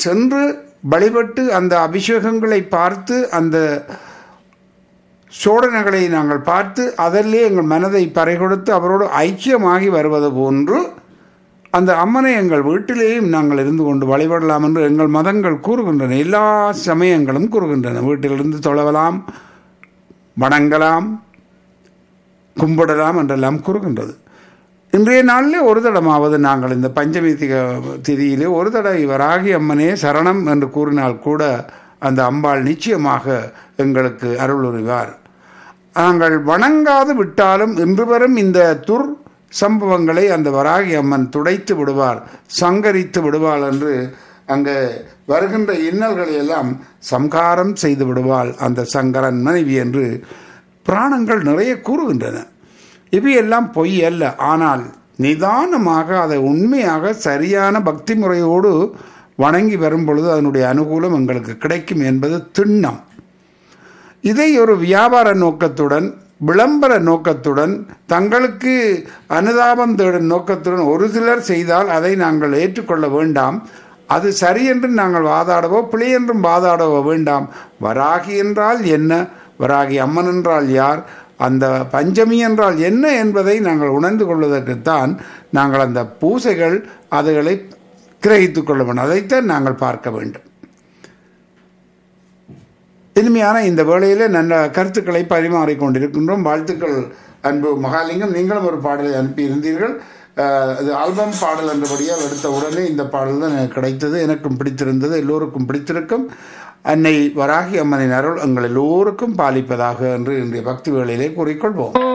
சென்று வழிபட்டு அந்த அபிஷேகங்களை பார்த்து அந்த சோடனைகளை நாங்கள் பார்த்து அதிலே எங்கள் மனதை பறைகொடுத்து அவரோடு ஐக்கியமாகி வருவது போன்று அந்த அம்மனை எங்கள் வீட்டிலேயும் நாங்கள் இருந்து கொண்டு வழிபடலாம் என்று எங்கள் மதங்கள் கூறுகின்றன எல்லா சமயங்களும் கூறுகின்றன வீட்டிலிருந்து தொழவலாம் வணங்கலாம் கும்பிடலாம் என்றெல்லாம் கூறுகின்றது இன்றைய நாளில் ஒரு தடமாவது நாங்கள் இந்த பஞ்சமி திக- திதியிலே ஒரு தடவை வராகி அம்மனே சரணம் என்று கூறினால் கூட அந்த அம்பாள் நிச்சயமாக எங்களுக்கு அருள் உரிவார் நாங்கள் வணங்காது விட்டாலும் இன்று வரும் இந்த துர் சம்பவங்களை அந்த வராகி அம்மன் துடைத்து விடுவார் சங்கரித்து விடுவாள் என்று அங்கே வருகின்ற இன்னல்களை எல்லாம் சம்காரம் செய்து விடுவாள் அந்த சங்கரன் மனைவி என்று புராணங்கள் நிறைய கூறுகின்றன இவையெல்லாம் பொய் அல்ல ஆனால் நிதானமாக அதை உண்மையாக சரியான பக்தி முறையோடு வணங்கி வரும் பொழுது அதனுடைய அனுகூலம் எங்களுக்கு கிடைக்கும் என்பது திண்ணம் இதை ஒரு வியாபார நோக்கத்துடன் விளம்பர நோக்கத்துடன் தங்களுக்கு அனுதாபம் தேடும் நோக்கத்துடன் ஒரு சிலர் செய்தால் அதை நாங்கள் ஏற்றுக்கொள்ள வேண்டாம் அது சரி என்று நாங்கள் வாதாடவோ பிழை என்றும் வாதாடவோ வேண்டாம் வராகி என்றால் என்ன வராகி அம்மன் என்றால் யார் அந்த பஞ்சமி என்றால் என்ன என்பதை நாங்கள் உணர்ந்து கொள்வதற்குத்தான் நாங்கள் அந்த பூசைகள் அதுகளை கிரகித்துக் கொள்ள வேண்டும் அதைத்தான் நாங்கள் பார்க்க வேண்டும் இனிமையான இந்த வேளையிலே நல்ல கருத்துக்களை பரிமாறிக் கொண்டிருக்கின்றோம் வாழ்த்துக்கள் அன்பு மகாலிங்கம் நீங்களும் ஒரு பாடலை அனுப்பியிருந்தீர்கள் அஹ், அது ஆல்பம் பாடல் என்றபடியால் எடுத்த உடனே இந்த பாடல் தான் எனக்கு கிடைத்தது எனக்கும் பிடித்திருந்தது எல்லோருக்கும் பிடித்திருக்கும் அன்னை வராகி அம்மனின் அருள் எங்கள் எல்லோருக்கும் பாலிப்பதாக என்று இன்றைய பக்தி வேளையிலே கூறிக்கொள்வோம்